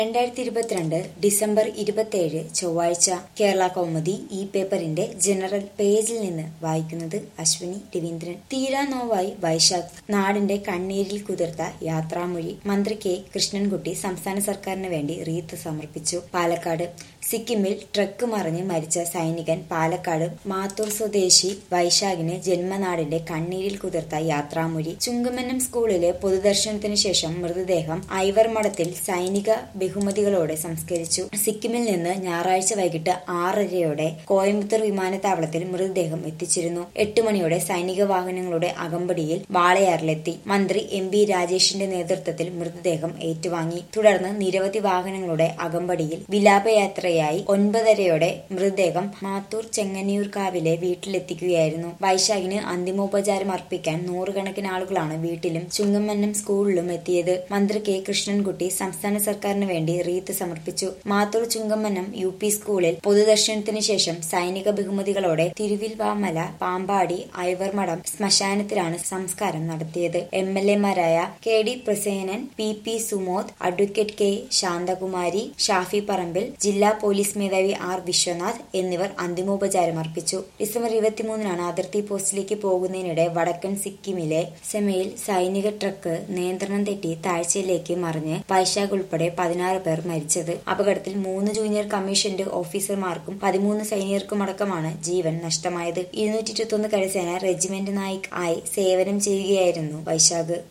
രണ്ടായിരത്തി ഇരുപത്തിരണ്ട് ഡിസംബർ ഇരുപത്തിയേഴ് ചൊവ്വാഴ്ച കേരള കൗമുദി ഈ പേപ്പറിന്റെ ജനറൽ പേജിൽ നിന്ന് വായിക്കുന്നത് അശ്വിനി രവീന്ദ്രൻ തീരാ നോവായി വൈശാഖ് നാടിന്റെ കണ്ണീരിൽ കുതിർത്ത യാത്രാമൊഴി മന്ത്രി കെ കൃഷ്ണൻകുട്ടി സംസ്ഥാന സർക്കാരിന് വേണ്ടി റീത്ത് സമർപ്പിച്ചു പാലക്കാട് സിക്കിമിൽ ട്രക്ക് മറിഞ്ഞ് മരിച്ച സൈനികൻ പാലക്കാട് മാത്തൂർ സ്വദേശി വൈശാഖിന് ജന്മനാടിന്റെ കണ്ണീരിൽ കുതിർത്ത യാത്രാമൊഴി ചുങ്കമന്നം സ്കൂളിലെ പൊതുദർശനത്തിന് ശേഷം മൃതദേഹം ഐവർ മഠത്തിൽ സൈനിക ബഹുമതികളോടെ സംസ്കരിച്ചു സിക്കിമിൽ നിന്ന് ഞായറാഴ്ച വൈകിട്ട് ആറരയോടെ കോയമ്പത്തൂർ വിമാനത്താവളത്തിൽ മൃതദേഹം എത്തിച്ചിരുന്നു എട്ട് മണിയോടെ സൈനിക വാഹനങ്ങളുടെ അകമ്പടിയിൽ വാളയാറിലെത്തി മന്ത്രി എം ബി രാജേഷിന്റെ നേതൃത്വത്തിൽ മൃതദേഹം ഏറ്റുവാങ്ങി തുടർന്ന് നിരവധി വാഹനങ്ങളുടെ അകമ്പടിയിൽ വിലാപയാത്രയായി ഒൻപതരയോടെ മൃതദേഹം മാത്തൂർ ചെങ്ങന്നിയൂർക്കാവിലെ വീട്ടിലെത്തിക്കുകയായിരുന്നു വൈശാഖിന് അന്തിമോപചാരം അർപ്പിക്കാൻ നൂറുകണക്കിന് ആളുകളാണ് വീട്ടിലും ചുങ്കമന്നം സ്കൂളിലും എത്തിയത് മന്ത്രി കെ കൃഷ്ണൻകുട്ടി സംസ്ഥാന സർക്കാരിന് വേണ്ടി റീത്ത് സമർപ്പിച്ചു മാത്തൂർ ചുങ്കമന്നം യു പി സ്കൂളിൽ പൊതുദർശനത്തിന് ശേഷം സൈനിക ബഹുമതികളോടെ തിരുവിൽവാമല പാമ്പാടി ഐവർമഠം ശ്മശാനത്തിലാണ് സംസ്കാരം നടത്തിയത് എം എൽ എമാരായ K D Prasenan P P Sumod advocate K Santhakumari Shafi Parambil ജില്ലാ പോലീസ് മേധാവി ആർ വിശ്വനാഥ് എന്നിവർ അന്തിമോപചാരം അർപ്പിച്ചു ഡിസംബർ ഇരുപത്തിമൂന്നിനാണ് അതിർത്തി പോസ്റ്റിലേക്ക് പോകുന്നതിനിടെ വടക്കൻ സിക്കിമിലെ സെമയിൽ സൈനിക ട്രക്ക് നിയന്ത്രണം തെറ്റി താഴ്ചയിലേക്ക് മറിഞ്ഞ് വൈശാഖ് ഉൾപ്പെടെ പതിനാറ് പേർ മരിച്ചത് അപകടത്തിൽ മൂന്ന് ജൂനിയർ കമ്മീഷന്റെ ഓഫീസർമാർക്കും പതിമൂന്ന് സൈനികർക്കുമടക്കമാണ് ജീവൻ നഷ്ടമായത് ഇരുന്നൂറ്റി ഇരുപത്തൊന്ന് കരസേന റെജിമെന്റ് നായിക് ആയി സേവനം ചെയ്യുകയായിരുന്നു വൈശാഖ്